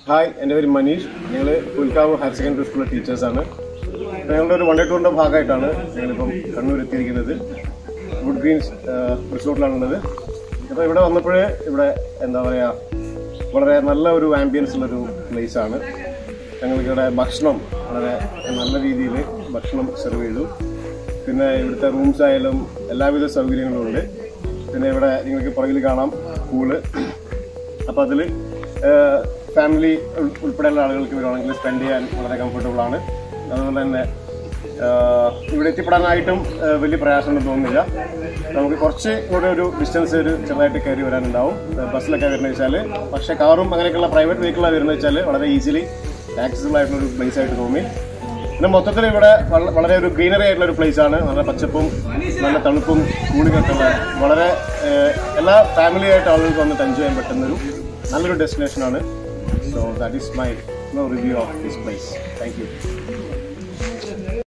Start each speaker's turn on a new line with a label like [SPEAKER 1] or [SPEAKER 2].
[SPEAKER 1] hi എൻ്റെ പേര് മനീഷ് ഞങ്ങൾ പുൽക്കാവ് ഹയർ സെക്കൻഡറി സ്കൂളിലെ ടീച്ചേഴ്സാണ് അപ്പോൾ ഞങ്ങളുടെ ഒരു വൺ ഡേ ടൂറിൻ്റെ ഭാഗമായിട്ടാണ് ഞങ്ങളിപ്പം കണ്ണൂർ എത്തിയിരിക്കുന്നത് വുഡ് ഗ്രീൻസ് റിസോർട്ടിലാണുള്ളത് അപ്പോൾ ഇവിടെ വന്നപ്പോഴേ ഇവിടെ എന്താ പറയുക വളരെ നല്ല ഒരു ആംബിയൻസ് ഉള്ളൊരു പ്ലേസ് ആണ് ഞങ്ങൾക്ക് ഇവിടെ ഭക്ഷണം വളരെ നല്ല രീതിയിൽ ഭക്ഷണം സെർവ് ചെയ്തു പിന്നെ ഇവിടുത്തെ റൂംസ് ആയാലും എല്ലാവിധ സൗകര്യങ്ങളും ഉണ്ട് പിന്നെ ഇവിടെ നിങ്ങൾക്ക് പുറകിൽ കാണാം പൂള് അപ്പോൾ അതിൽ ഫാമിലി ഉൾപ്പെടെയുള്ള ആളുകൾക്ക് വരുവാണെങ്കിൽ സ്പെൻഡ് ചെയ്യാൻ വളരെ കംഫർട്ടബിൾ ആണ് അതുപോലെ തന്നെ ആഹ് ഇവിടെ എത്തിപ്പെടാനായിട്ടും ആഹ് വലിയ പ്രയാസമൊന്നും തോന്നുന്നില്ല നമുക്ക് കുറച്ച് കൂടെ ഒരു ഡിസ്റ്റൻസ് ഒരു ചെറുതായിട്ട് കയറി വരാനുണ്ടാവും ആഹ് ബസ്സിലൊക്കെ വരുന്നത് വെച്ചാൽ പക്ഷേ കാറും അങ്ങനെയൊക്കെയുള്ള പ്രൈവറ്റ് വെഹിക്കിളാണ് വരുന്നത് വെച്ചാൽ വളരെ ഈസിലി ആക്സസിബിൾ ആയിട്ടുള്ള ഒരു പ്ലേസ് ആയിട്ട് തോന്നി പിന്നെ മൊത്തത്തിൽ ഇവിടെ വള- വളരെ ഒരു ഗ്രീനറി ആയിട്ടുള്ള ഒരു പ്ലേസ് ആണ് നല്ല പച്ചപ്പും നല്ല തണുപ്പും കൂളിംഗ് ഒക്കെ ഉള്ള വളരെ ആഹ് എല്ലാ ഫാമിലി ആയിട്ട് ആളുകൾക്ക് വന്നിട്ട് എൻജോയ് ചെയ്യാൻ പറ്റുന്ന ഒരു നല്ലൊരു ഡെസ്റ്റിനേഷൻ ആണ് so that is my review of this place thank U